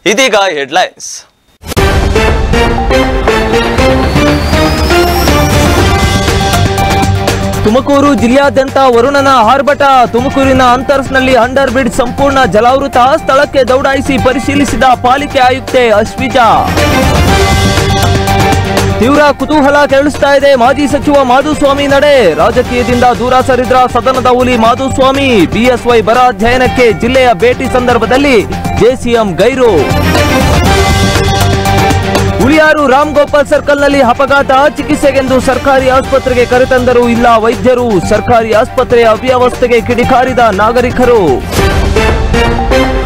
ಇದೀಗ ಹೆಡ್ಲೈನ್ಸ್ ತುಮಕೂರು ಜಿಲ್ಲೆಯಾದ್ಯಂತ ವರುಣನ ಆರ್ಭಟ ತುಮಕೂರಿನ ಅಂತರ್ಸ್ನಲ್ಲಿ ಅಂಡರ್ ಬ್ರಿಡ್ಜ್ ಸಂಪೂರ್ಣ ಜಲಾವೃತ ಸ್ಥಳಕ್ಕೆ ದೌಡಾಯಿಸಿ ಪರಿಶೀಲಿಸಿದ ಪಾಲಿಕೆ ಆಯುಕ್ತೆ ಅಶ್ವಿಜಾ ತೀವ್ರ ಕುತೂಹಲ ಕೆರಳಿಸ್ತಾ ಇದೆ ಮಾಜಿ ಸಚಿವ ಮಾಧುಸ್ವಾಮಿ ನಡೆ ರಾಜಕೀಯದಿಂದ ದೂರ ಸರಿದ್ರ ಸದನದ ಹುಲಿ ಮಾಧುಸ್ವಾಮಿ ಬಿಎಸ್ವೈ ಬರ ಅಧ್ಯಯನಕ್ಕೆ ಜಿಲ್ಲೆಯ ಭೇಟಿ ಸಂದರ್ಭದಲ್ಲಿ ಜೆಸಿಎಂ ಗೈರು ಹುಳಿಯಾರು ರಾಮ್ ಗೋಪಾಲ್ ಸರ್ಕಲ್ನಲ್ಲಿ ಅಪಘಾತ ಚಿಕಿತ್ಸೆಗೆಂದು ಸರ್ಕಾರಿ ಆಸ್ಪತ್ರೆಗೆ ಕರೆತಂದರೂ ಇಲ್ಲ ವೈದ್ಯರು ಸರ್ಕಾರಿ ಆಸ್ಪತ್ರೆಯ ಅವ್ಯವಸ್ಥೆಗೆ ಕಿಡಿಕಾರಿದ ನಾಗರಿಕರು